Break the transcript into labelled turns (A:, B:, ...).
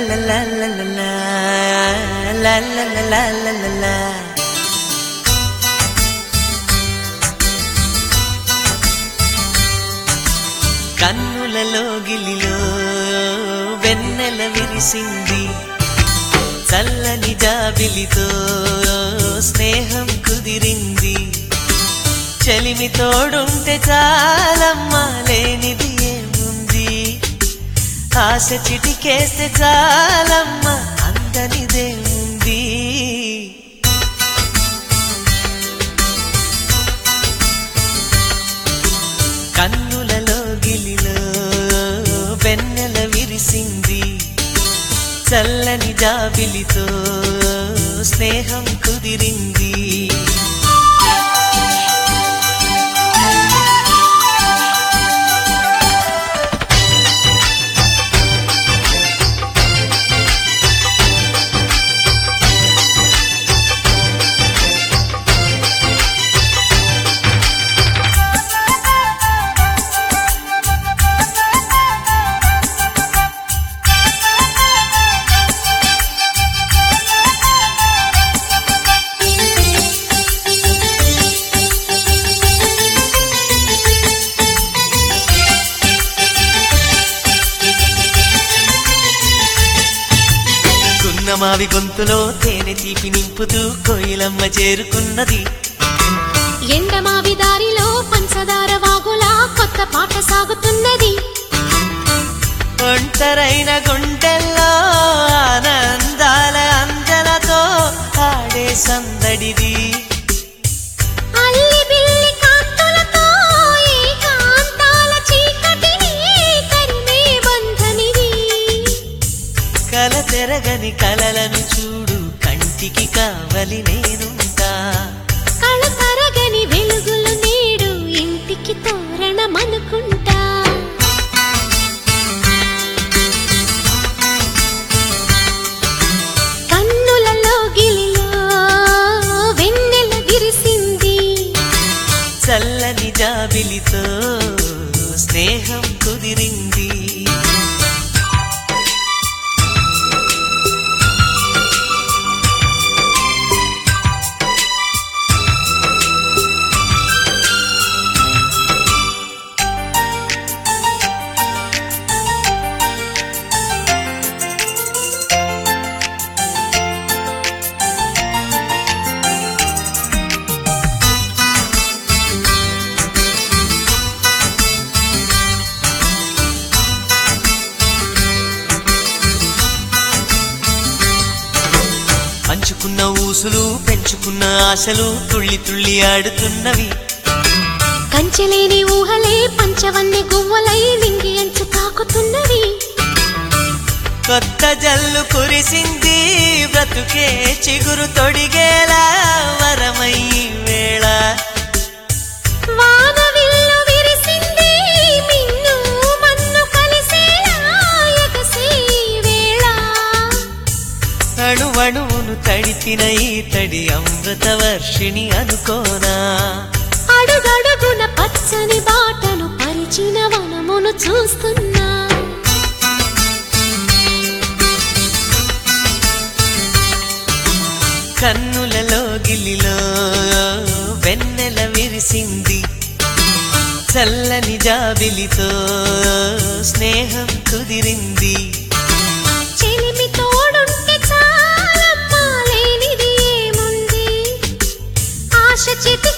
A: la la la la la la la la la la la కన్నులలో గిలిలో వెన్నెల విరిసింది చల్లని జాబిలితో స్నేహం కుదిరింది చలిమి తోడుంటే చాలమ్మా లేనిది ఏముంది ఆశ చిటికేస్తే చాలమ్మా అందనిదేముంది కన్నులలో గిలిలో వెన్నెల విరిసింది చల్లని జాబిలితో స్నేహం కుదిరింది గున్నమావి గొంతులో తేనె తీపి నింపుతూ కోయిలమ్మ చేరుకున్నది
B: ఎండమావి దారిలో పంచదార వాగులా కొత్త పాట సాగుతున్నది
A: ఒంటరైన గుండెల్లో ఆనందాల అంజలతో ఆడే సందడిది
B: అల్లి బిల్లి కాంతులతో ఏకాంతాల చీకటిని తరిమే బంధనిది
A: కల తెరగని కలలను చూడు కంటికి కావలి నేనుంటా
B: కళ తరగని వెలుగులు నేడు ఇంటికి తోరణమనుకుంటా కన్నులలో గిలిలో వెన్నెల విరిసింది
A: చల్లని జాబిలితో స్నేహం కుదిరింది పంచుకున్న ఊసులు పెంచుకున్న ఆశలు తుళ్ళి తుళ్ళి ఆడుతున్నవి
B: కంచెలేని ఊహలే పంచవన్నె గువ్వలై నింగి అంచు తాకుతున్నవి
A: కొత్త జల్లు కురిసింది బ్రతుకే చిగురు తొడిగేలా వరమై వేళ
B: వానవిల్లు విరిసింది మిన్ను మన్ను కలిసేలా ఎగసే వేళ
A: అణువణువును తడిపిన ఈ తడి అమృత వర్షిణి అనుకోనా
B: అడుగడుగున పచ్చని బాటను పరిచిన వనమును చూస్తున్నా
A: కన్నులలో గిల్లిలో వెన్నెల విరిసింది చల్లని జాబిలితో స్నేహం కుదిరింది
B: చెలిమి తోడుంటే చాలమ్మా లేనిది ఏముంది ఆశ చిటి